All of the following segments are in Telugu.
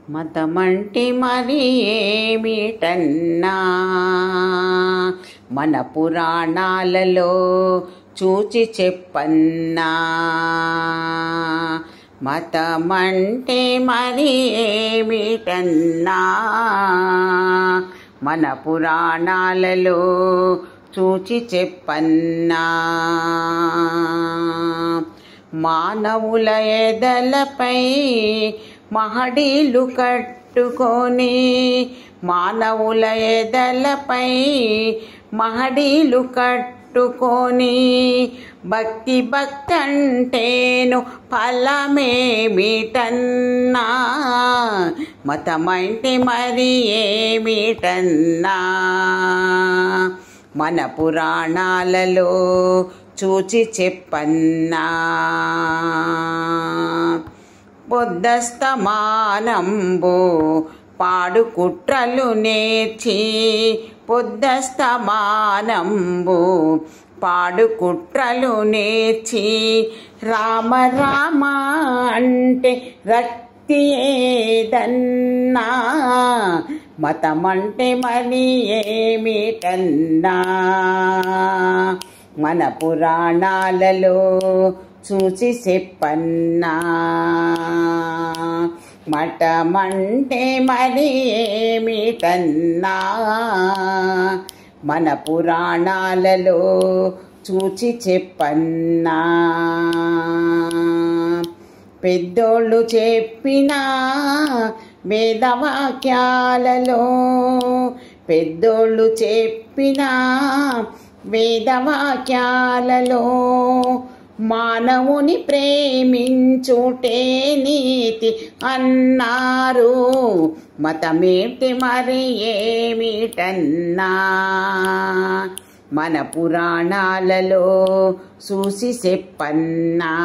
మతమంటే మరి ఏమిటన్నా మన పురాణాలలో చూచి చెప్పన్నా మతమంటే మరి ఏమిటన్నా మన పురాణాలలో చూచి చెప్పన్నా మానవుల ఎదలపై మహడీలు కట్టుకొని మానవుల ఎదలపై మహడీలు కట్టుకొని భక్తి భక్తంటేను ఫలమేమిటన్నా మతమంటే మరి ఏమిటన్నా మన పురాణాలలో చూచి చెప్పన్నా పొద్దస్తమానంబు పాడు కుట్రలు నేర్చి పొద్దస్తమానంబు పాడు కుట్రలు నేర్చి రామ రామ అంటే రక్తి ఏదన్నా మతమంటే మరి ఏమిటన్నా మన పురాణాలలో చూసి చెప్పన్నా మఠమంటే మరి ఏమిటన్నా మన పురాణాలలో చూచి చెప్పన్నా పెద్దోళ్ళు చెప్పిన వేదవాక్యాలలో పెద్దోళ్ళు చెప్పిన వేదవాక్యాలలో మానవుని ప్రేమించుటే నీతి అన్నారు మతమేటి మరి ఏమిటన్నా మన పురాణాలలో చూసి చెప్పన్నా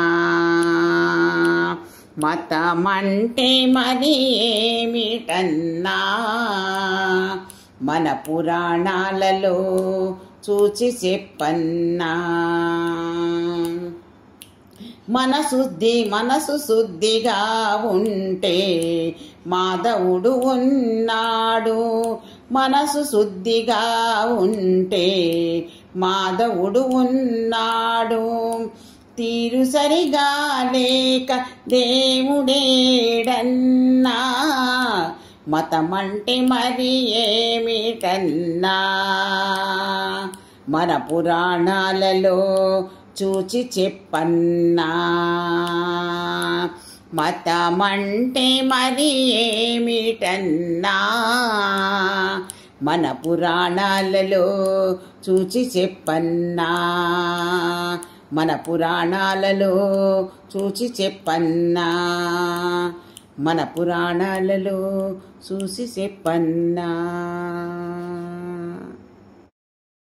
మతమంటే మరి ఏమిటన్నా మన పురాణాలలో చూచి చెప్పన్నా మనశుద్ధి మనసు శుద్ధిగా ఉంటే మాధవుడు ఉన్నాడు మనసు శుద్ధిగా ఉంటే మాధవుడు ఉన్నాడు తీరు సరిగా లేక దేవుడేడన్నా మతమంటే మరి ఏమిటన్నా మన పురాణాలలో చూచి చెప్పన్నా మతమంటే మరి ఏమిటన్నా మన పురాణాలలో చూచి చెప్పన్నా మన పురాణాలలో చూచి చెప్పన్నా మన పురాణాలలో చూసి చెప్పన్నా